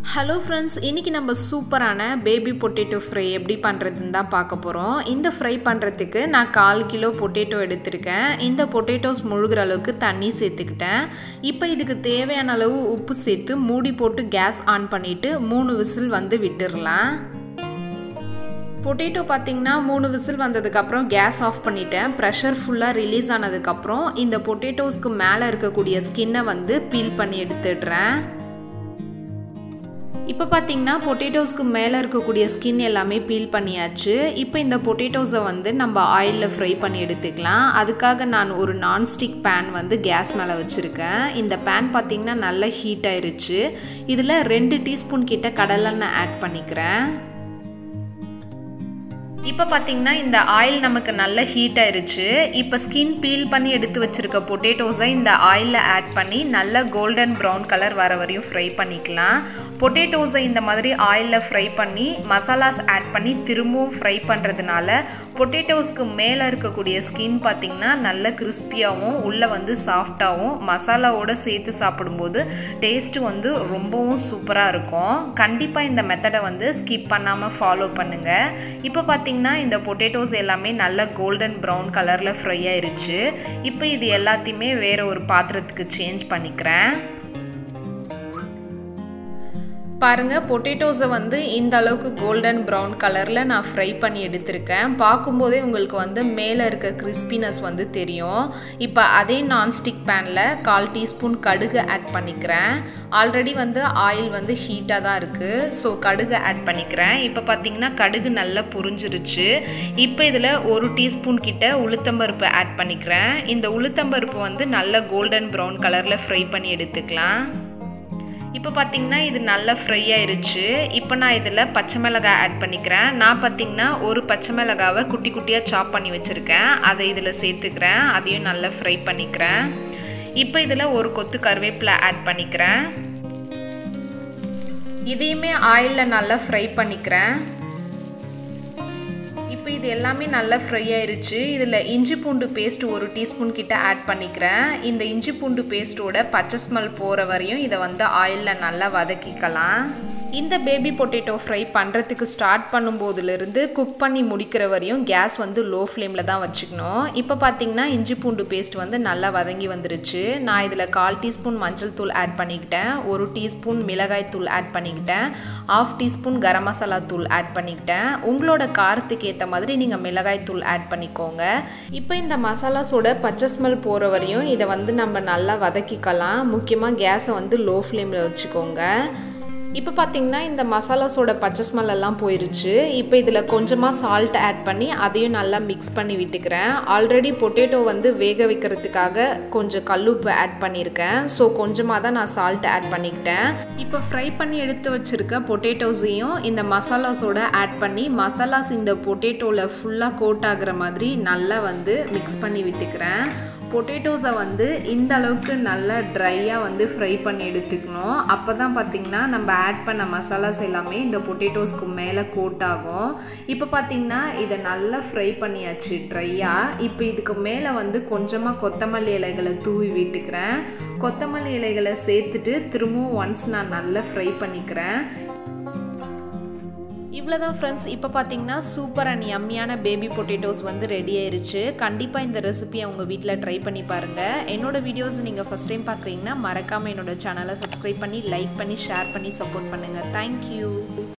hello friends இன்றைக்கி நம்ம சூப்பரான பேபி பொட்டேட்டோ ஃப்ரை எப்படி பண்ணுறதுன்னு தான் பார்க்க போகிறோம் இந்த ஃப்ரை பண்ணுறதுக்கு நான் கால் கிலோ பொட்டேட்டோ எடுத்திருக்கேன் இந்த பொட்டேட்டோஸ் முழுகிற அளவுக்கு தண்ணி சேர்த்துக்கிட்டேன் இப்போ இதுக்கு தேவையான அளவு உப்பு சேர்த்து மூடி போட்டு கேஸ் ஆன் பண்ணிவிட்டு மூணு விசில் வந்து விட்டுடலாம் பொட்டேட்டோ பார்த்திங்கன்னா மூணு விசில் வந்ததுக்கப்புறம் கேஸ் ஆஃப் பண்ணிட்டேன் ப்ரெஷர் ஃபுல்லாக ரிலீஸ் ஆனதுக்கப்புறம் இந்த பொட்டேட்டோஸ்க்கு மேலே இருக்கக்கூடிய ஸ்கின்னை வந்து பீல் பண்ணி எடுத்துடுறேன் இப்போ பார்த்தீங்கன்னா பொட்டேட்டோஸ்க்கு மேலே இருக்கக்கூடிய ஸ்கின் எல்லாமே பீல் பண்ணியாச்சு இப்போ இந்த பொட்டேட்டோஸை வந்து நம்ம ஆயிலில் ஃப்ரை பண்ணி எடுத்துக்கலாம் அதுக்காக நான் ஒரு நான்ஸ்டிக் பேன் வந்து கேஸ் மேலே வச்சுருக்கேன் இந்த பேன் பார்த்திங்கன்னா நல்லா ஹீட் ஆயிருச்சு இதில் ரெண்டு டீஸ்பூன் கிட்ட கடலெண்ணெய் ஆட் பண்ணிக்கிறேன் இப்போ பார்த்தீங்கன்னா இந்த ஆயில் நமக்கு நல்ல ஹீட் ஆயிருச்சு இப்போ ஸ்கின் பீல் பண்ணி எடுத்து வச்சுருக்க பொட்டேட்டோஸை இந்த ஆயிலில் ஆட் பண்ணி நல்ல கோல்டன் ப்ரௌன் கலர் வர வரையும் ஃப்ரை பண்ணிக்கலாம் பொட்டேட்டோஸை இந்த மாதிரி ஆயிலில் ஃப்ரை பண்ணி மசாலாஸ் ஆட் பண்ணி திரும்பவும் ஃப்ரை பண்ணுறதுனால பொட்டேட்டோஸ்க்கு மேலே இருக்கக்கூடிய ஸ்கின் பார்த்திங்கன்னா நல்ல கிறிஸ்பியாகவும் உள்ளே வந்து சாஃப்டாகவும் மசாலாவோடு சேர்த்து சாப்பிடும்போது டேஸ்ட்டு வந்து ரொம்பவும் சூப்பராக இருக்கும் கண்டிப்பாக இந்த மெத்தடை வந்து ஸ்கிப் பண்ணாமல் ஃபாலோ பண்ணுங்கள் இப்போ பார்த்திங்கன்னா இந்த பொட்டேட்டோஸ் எல்லாமே நல்ல கோல்டன் ப்ரௌன் கலரில் ஃப்ரை ஆயிருச்சு இப்போ இது எல்லாத்தையுமே வேறு ஒரு பாத்திரத்துக்கு சேஞ்ச் பண்ணிக்கிறேன் பாருங்கள் பொட்டேட்டோஸை வந்து இந்த அளவுக்கு கோல்டன் ப்ரௌன் கலரில் நான் ஃப்ரை பண்ணி எடுத்திருக்கேன் பார்க்கும்போதே உங்களுக்கு வந்து மேலே இருக்க கிறிஸ்பினஸ் வந்து தெரியும் இப்போ அதே நான்ஸ்டிக் பேனில் கால் டீஸ்பூன் கடுகு ஆட் பண்ணிக்கிறேன் ஆல்ரெடி வந்து ஆயில் வந்து ஹீட்டாக தான் இருக்குது ஸோ கடுகு ஆட் பண்ணிக்கிறேன் இப்போ பார்த்தீங்கன்னா கடுகு நல்லா புரிஞ்சிருச்சு இப்போ இதில் ஒரு டீஸ்பூன் கிட்ட உளுத்தம்பருப்பு ஆட் பண்ணிக்கிறேன் இந்த உளுத்தம்பருப்பு வந்து நல்ல கோல்டன் ப்ரௌன் கலரில் ஃப்ரை பண்ணி எடுத்துக்கலாம் இப்போ பார்த்தீங்கன்னா இது நல்லா ஃப்ரை ஆயிருச்சு இப்போ நான் இதில் பச்சை மிளகாய் ஆட் பண்ணிக்கிறேன் நான் பார்த்தீங்கன்னா ஒரு பச்சை மிளகாவை குட்டி குட்டியாக சாப் பண்ணி வச்சுருக்கேன் அதை இதில் சேர்த்துக்கிறேன் அதையும் நல்லா ஃப்ரை பண்ணிக்கிறேன் இப்போ இதில் ஒரு கொத்து கருவேப்பிலை ஆட் பண்ணிக்கிறேன் இதையுமே ஆயிலில் நல்லா ஃப்ரை பண்ணிக்கிறேன் இப்போ இது எல்லாமே நல்லா ஃப்ரை ஆயிருச்சு இதில் இஞ்சி பூண்டு பேஸ்ட் ஒரு டீஸ்பூன் கிட்ட ஆட் பண்ணிக்கிறேன் இந்த இஞ்சி பூண்டு பேஸ்ட்டோட பச்சை ஸ்மெல் போகிற வரையும் இதை வந்து ஆயிலில் நல்லா வதக்கிக்கலாம் இந்த பேபி பொட்டேட்டோ ஃப்ரை பண்ணுறதுக்கு ஸ்டார்ட் பண்ணும்போதுலேருந்து குக் பண்ணி முடிக்கிற வரையும் கேஸ் வந்து லோ ஃப்ளேமில் தான் வச்சுக்கணும் இப்போ பார்த்தீங்கன்னா இஞ்சி பூண்டு பேஸ்ட் வந்து நல்லா வதங்கி வந்துருச்சு நான் இதில் கால் டீஸ்பூன் மஞ்சள் தூள் ஆட் பண்ணிக்கிட்டேன் ஒரு டீஸ்பூன் மிளகாய் தூள் ஆட் பண்ணிக்கிட்டேன் ஆஃப் டீஸ்பூன் கரம் மசாலா தூள் ஆட் பண்ணிக்கிட்டேன் உங்களோட காரத்துக்கு ஏற்ற மாதிரி நீங்கள் மிளகாய் தூள் ஆட் பண்ணிக்கோங்க இப்போ இந்த மசாலாஸோட பச்சை ஸ்மெல் போகிற வரையும் இதை வந்து நம்ம நல்லா வதக்கிக்கலாம் முக்கியமாக கேஸை வந்து லோ ஃப்ளேமில் வச்சுக்கோங்க இப்போ பார்த்தீங்கன்னா இந்த மசாலாஸோட பச்சை ஸ்மெல் எல்லாம் போயிருச்சு இப்போ இதில் கொஞ்சமாக சால்ட் ஆட் பண்ணி அதையும் நல்லா மிக்ஸ் பண்ணி விட்டுக்கிறேன் ஆல்ரெடி பொட்டேட்டோ வந்து வேக வைக்கிறதுக்காக கொஞ்சம் கல்லுப்பு ஆட் பண்ணியிருக்கேன் ஸோ கொஞ்சமாக தான் நான் சால்ட் ஆட் பண்ணிக்கிட்டேன் இப்போ ஃப்ரை பண்ணி எடுத்து வச்சுருக்க பொட்டேட்டோஸையும் இந்த மசாலாஸோட ஆட் பண்ணி மசாலாஸ் இந்த பொட்டேட்டோவில் ஃபுல்லாக கோட் ஆகுற மாதிரி நல்லா வந்து மிக்ஸ் பண்ணி விட்டுக்கிறேன் பொட்டேட்டோஸை வந்து இந்த அளவுக்கு நல்லா ட்ரையாக வந்து ஃப்ரை பண்ணி எடுத்துக்கணும் அப்போ தான் பார்த்திங்கன்னா நம்ம ஆட் பண்ண மசாலாஸ் எல்லாமே இந்த பொட்டேட்டோஸ்க்கு மேலே கோட் ஆகும் இப்போ பார்த்திங்கன்னா இதை நல்லா ஃப்ரை பண்ணியாச்சு ட்ரையாக இப்போ இதுக்கு மேலே வந்து கொஞ்சமாக கொத்தமல்லி இலைகளை தூவி விட்டுக்கிறேன் கொத்தமல்லி இலைகளை சேர்த்துட்டு திரும்பவும் ஒன்ஸ் நான் நல்லா ஃப்ரை பண்ணிக்கிறேன் இவ்வளோதான் ஃப்ரெண்ட்ஸ் இப்போ பார்த்தீங்கன்னா சூப்பர் அண்ட் யம்மியான பேபி பொட்டேட்டோஸ் வந்து ரெடி ஆயிருச்சு கண்டிப்பாக இந்த ரெசிபியை உங்கள் வீட்டில் ட்ரை பண்ணி பாருங்கள் என்னோடய வீடியோஸ் நீங்கள் ஃபஸ்ட் டைம் பார்க்குறீங்கன்னா மறக்காமல் என்னோட சேனலை சப்ஸ்கிரைப் பண்ணி லைக் பண்ணி ஷேர் பண்ணி சப்போர்ட் பண்ணுங்கள் தேங்க்யூ